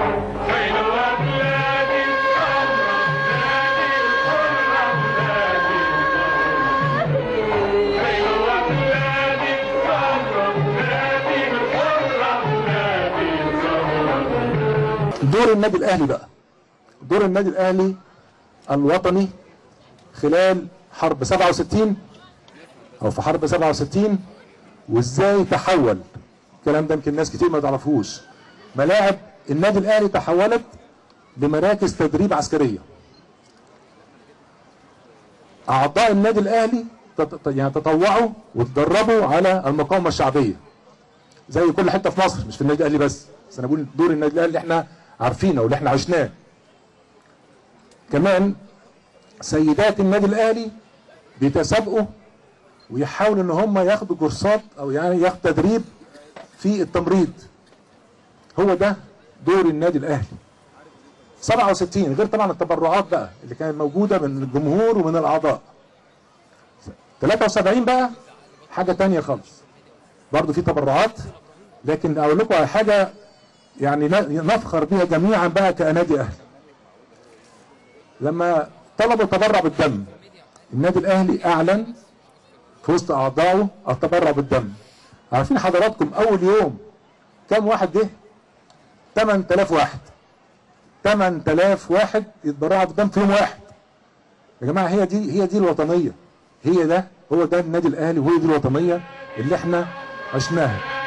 حلوة بلادي الحمرا بلادي الحرة بلادي حلوة بلادي الحمرا بلادي الحرة بلادي الحرة دور النادي الاهلي بقى دور النادي الاهلي الوطني خلال حرب 67 او في حرب 67 وازاي تحول الكلام ده يمكن ناس كتير ما تعرفوش ملاعب النادي الاهلي تحولت لمراكز تدريب عسكريه اعضاء النادي الاهلي تت- يعني تطوعوا وتدربوا على المقاومه الشعبيه زي كل حته في مصر مش في النادي الاهلي بس بس انا بقول دور النادي الاهلي اللي احنا عارفينه واللي احنا عشناه كمان سيدات النادي الاهلي بيتسابقوا ويحاولوا ان هم ياخدوا كورسات او يعني ياخدوا تدريب في التمريض هو ده دور النادي الاهلي 67 غير طبعا التبرعات بقى اللي كانت موجوده من الجمهور ومن الاعضاء 73 بقى حاجه تانية خالص برضو في تبرعات لكن اقول لكم على حاجه يعني ن- نفخر بها جميعا بقى كنادي اهلي لما طلبوا التبرع بالدم النادي الاهلي اعلن في وسط اعضائه التبرع بالدم عارفين حضراتكم اول يوم كام واحد جه 8000 واحد 8000 واحد يتبرعوا بالدم في يوم واحد يا جماعه هي دي هي دي الوطنيه هي ده هو ده النادي الاهلي وهي دي الوطنيه اللي احنا عشناها